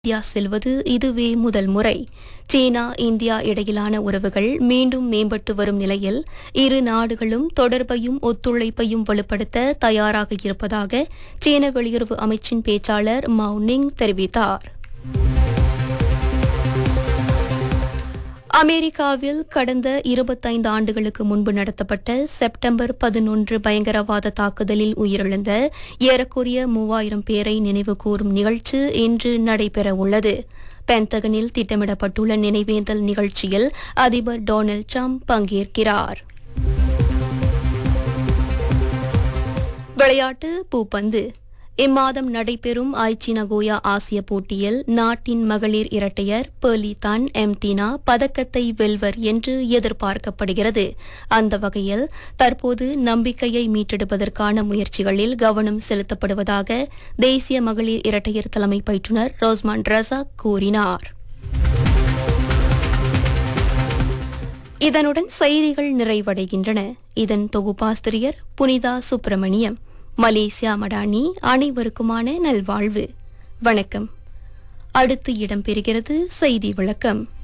India செல்வது இதுவே முதல் முறை சீனா இந்தியா இடையிலான உறவுகள் மீண்டும் மேம்பட்டு வரும் நிலையில் இரு நாடுகளும் தொடர்பையும் ஒத்துழைப்பையும் வலுப்படுத்த தயாராக இருப்பதாக சீன வெளியுறவு அமைச்சின் பேச்சாளர் மவுனிங் தெரிவித்தார் அமெரிக்காவில் கடந்த இருபத்தைந்து ஆண்டுகளுக்கு முன்பு நடத்தப்பட்ட செப்டம்பர் பதினொன்று பயங்கரவாத தாக்குதலில் உயிரிழந்த ஏறக்குறைய மூவாயிரம் பேரை நினைவு கூறும் நிகழ்ச்சி இன்று நடைபெறவுள்ளது பென்டகனில் திட்டமிடப்பட்டுள்ள நினைவேந்தல் நிகழ்ச்சியில் அதிபர் டொனால்டு ட்ரம்ப் பங்கேற்கிறார் விளையாட்டு பூப்பந்து இம்மாதம் நடைபெறும் ஐச்சி நகோயா ஆசிய போட்டியில் நாட்டின் மகளிர் இரட்டையர் பெர்லிதான் எம்தீனா பதக்கத்தை வெல்வர் என்று எதிர்பார்க்கப்படுகிறது அந்த வகையில் தற்போது நம்பிக்கையை மீட்டெடுப்பதற்கான முயற்சிகளில் கவனம் செலுத்தப்படுவதாக தேசிய மகளிர் இரட்டையர் தலைமை பயிற்றுநர் ரோஸ்மான் ரசாக் கூறினார் இதனுடன் செய்திகள் நிறைவடைகின்றன இதன் தொகுப்பாசிரியர் புனிதா சுப்பிரமணியம் மலேசியா மடானி அனைவருக்குமான நல்வாழ்வு வணக்கம் அடுத்து இடம்பெறுகிறது செய்தி விளக்கம்